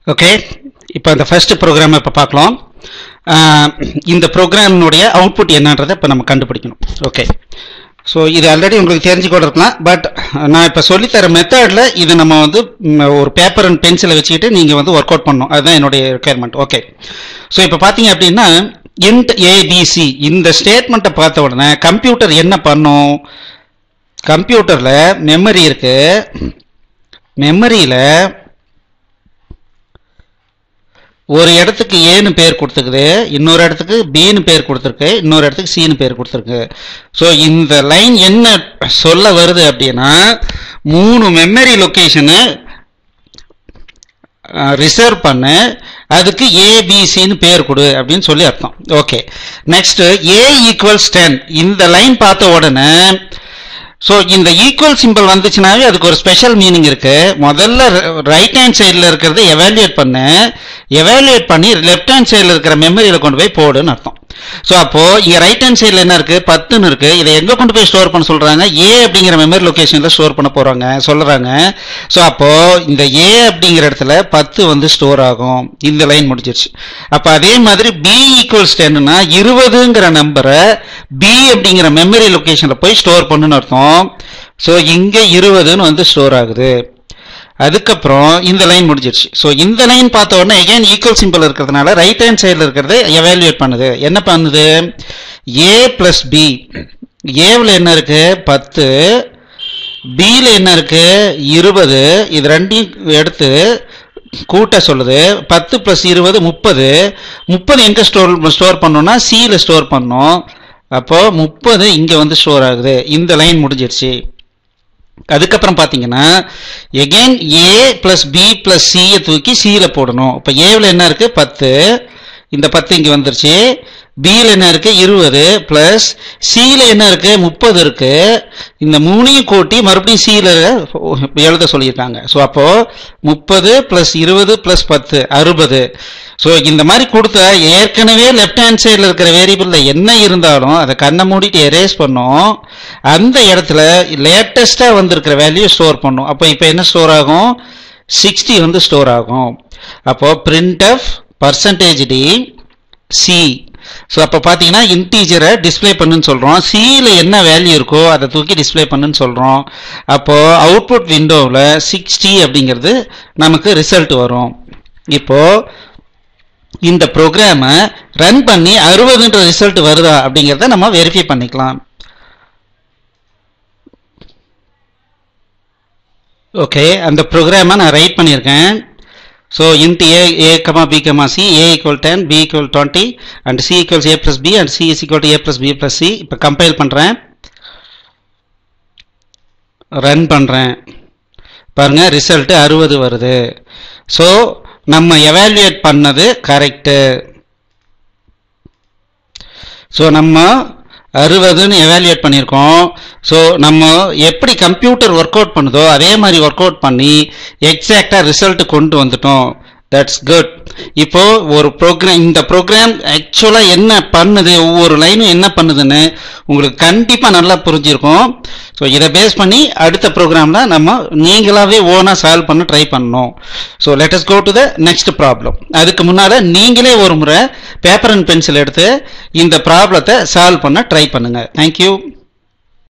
okay இப்போ இந்த first program இப்போ பார்க்கலாம் ஆஹ் இந்த ப்ரோக்ராமினுடைய அவுட்புட் என்னன்றதை இப்போ நம்ம கண்டுபிடிக்கணும் ஓகே ஸோ இது ஆல்ரெடி உங்களுக்கு தெரிஞ்சு கூட இருக்கலாம் பட் நான் இப்போ சொல்லித்தர மெத்தடில் இது நம்ம வந்து ம், ஒரு பேப்பர் அண்ட் பென்சிலை வச்சுக்கிட்டு நீங்கள் வந்து ஒர்க் அவுட் பண்ணணும் அதுதான் என்னுடைய ரெக்குயர்மெண்ட் ஓகே ஸோ இப்போ பார்த்தீங்க அப்படின்னா இன்ட் ஏபிசி இந்த ஸ்டேட்மெண்ட்டை பார்த்த உடனே கம்ப்யூட்டர் என்ன பண்ணும் கம்ப்யூட்டரில் மெமரி இருக்கு மெமரியில் ஒரு இடத்துக்கு ஏன்னு பேர் கொடுத்துருக்குது இன்னொரு இடத்துக்கு பின்னு பேர் கொடுத்துருக்கு இன்னொரு இடத்துக்கு சின்னு பேர் கொடுத்துருக்கு ஸோ இந்த லைன் என்ன சொல்ல வருது அப்படின்னா மூணு மெமரி லொக்கேஷனு ரிசர்வ் பண்ணு அதுக்கு ஏபிசின்னு பேர் கொடு அப்படின்னு சொல்லி அர்த்தம் okay next A equals ten இந்த லைன் பார்த்த உடனே ஸோ இந்த ஈக்குவல் சிம்பிள் வந்துச்சுனாவே அதுக்கு ஒரு ஸ்பெஷல் மீனிங் இருக்கு முதல்ல ரைட் ஹேண்ட் சைடில் இருக்கிறத எவாலுவேட் பண்ணு எவாலுவேட் பண்ணி லெஃப்ட் ஹேண்ட் சைடில் இருக்கிற மெமரியில் கொண்டு போய் போடுன்னு அர்த்தம் ஸோ அப்போ இங்க ரைட் ஹேண்ட் சைடில் என்ன இருக்கு பத்துன்னு இருக்கு இதை எங்க கொண்டு போய் ஸ்டோர் பண்ண சொல்றாங்க ஏ அப்படிங்கிற மெமரி லொகேஷன்ல ஸ்டோர் பண்ண போறாங்க சொல்றாங்க ஸோ அப்போ இந்த ஏ அப்படிங்கிற இடத்துல பத்து வந்து ஸ்டோர் ஆகும் இந்த லைன் முடிஞ்சிருச்சு அப்ப அதே மாதிரி பி ஈக்குவல்ஸ் டென்னா இருபதுங்கிற நம்பரை பி அப்படிங்கிற மெமரி லொகேஷன்ல போய் ஸ்டோர் பண்ணுன்னு அர்த்தம் ஸோ இங்க இருபதுன்னு வந்து ஸ்டோர் ஆகுது அதுக்கப்புறம் இந்த லைன் முடிஞ்சிருச்சு ஸோ இந்த லைன் பார்த்த உடனே எகைன் ஈக்குவல் சிம்பிள் இருக்கிறதுனால ரைட் ஹேண்ட் சைடில் இருக்கிறத எவாலுவேட் பண்ணுது என்ன பண்ணுது ஏ பிளஸ் பி ஏவில் என்ன இருக்கு பத்து பியில் என்ன இருக்கு இருபது இது ரெண்டையும் எடுத்து கூட்ட சொல்லுது பத்து ப்ளஸ் இருபது முப்பது முப்பது எங்கே ஸ்டோர் ஸ்டோர் பண்ணோம்னா சியில் ஸ்டோர் பண்ணோம் அப்போ முப்பது இங்கே வந்து ஸ்டோர் ஆகுது இந்த லைன் முடிஞ்சிருச்சு அதுக்கப்புறம் பார்த்தீங்கன்னா again A plus B plus சியை தூக்கி சியில் போடணும் இப்போ ஏவில் என்ன இருக்கு பத்து இந்த பத்து இங்கே வந்துருச்சு பியில் என்ன இருக்கு இருபது பிளஸ் சியில் என்ன இருக்கு முப்பது இருக்கு இந்த மூணையும் கூட்டி மறுபடியும் சியில் எழுத சொல்லியிருக்காங்க ஸோ அப்போ முப்பது பிளஸ் இருபது பிளஸ் பத்து அறுபது ஸோ இந்த மாதிரி கொடுத்த ஏற்கனவே லெஃப்ட் ஹேண்ட் சைடில் இருக்கிற வேரியபிளில் என்ன இருந்தாலும் அதை கண்ணை மூடிட்டு எரேஸ் பண்ணோம் அந்த இடத்துல லேட்டஸ்ட்டாக வந்திருக்கிற வேல்யூ ஸ்டோர் பண்ணும் அப்போ இப்போ என்ன ஸ்டோர் ஆகும் சிக்ஸ்டி வந்து ஸ்டோர் ஆகும் அப்போ print of percentage D C so அப்போ பார்த்தீங்கன்னா இன்டீஜரை டிஸ்ப்ளே பண்ணுன்னு சொல்கிறோம் சியில் என்ன வேல்யூ இருக்கோ அதை தூக்கி டிஸ்ப்ளே பண்ணுன்னு சொல்கிறோம் அப்போது அவுட்புட் விண்டோவில் சிக்ஸ்டி அப்படிங்கிறது நமக்கு ரிசல்ட் வரும் இப்போது இந்த ப்ரோக்ராமை ரன் பண்ணி அறுபதுன்ற ரிசல்ட் வருதா அப்படிங்கிறத நம்ம வெரிஃபை பண்ணிக்கலாம் ஓகே அந்த ப்ரோக்ராமை நான் ரைட் பண்ணியிருக்கேன் so int A A comma B comma C A equal ten B equal twenty and C equals A plus B and C is equal to A plus B plus C இப்போ compile பண்ணுறேன் run பண்ணுறேன் பாருங்க result அறுபது வருது so நம்ம evaluate பண்ணது correct so நம்ம அறுபதுன்னு evaluate பண்ணியிருக்கோம் ஸோ நம்ம எப்படி கம்ப்யூட்டர் ஒர்க் அவுட் பண்ணுதோ அதே மாதிரி ஒர்க் அவுட் பண்ணி எக்ஸாக்டாக ரிசல்ட் கொண்டு வந்துட்டோம் தட்ஸ் குட் இப்போ ஒரு ப்ரோக்ராம் இந்த ப்ரோக்ராம் ஆக்சுவலாக என்ன பண்ணுது ஒவ்வொரு லைனும் என்ன பண்ணுதுன்னு உங்களுக்கு கண்டிப்பாக நல்லா புரிஞ்சிருக்கும் ஸோ இதை பேஸ் பண்ணி அடுத்த ப்ரோக்ராமில் நம்ம நீங்களாவே ஓனாக சால்வ் பண்ண ட்ரை பண்ணணும் so let's go to the next problem அதுக்கு முன்னால் நீங்களே ஒரு முறை பேப்பர் அண்ட் பென்சில் எடுத்து இந்த ப்ராப்ளத்தை சால்வ் பண்ண ட்ரை பண்ணுங்கள் தேங்க்யூ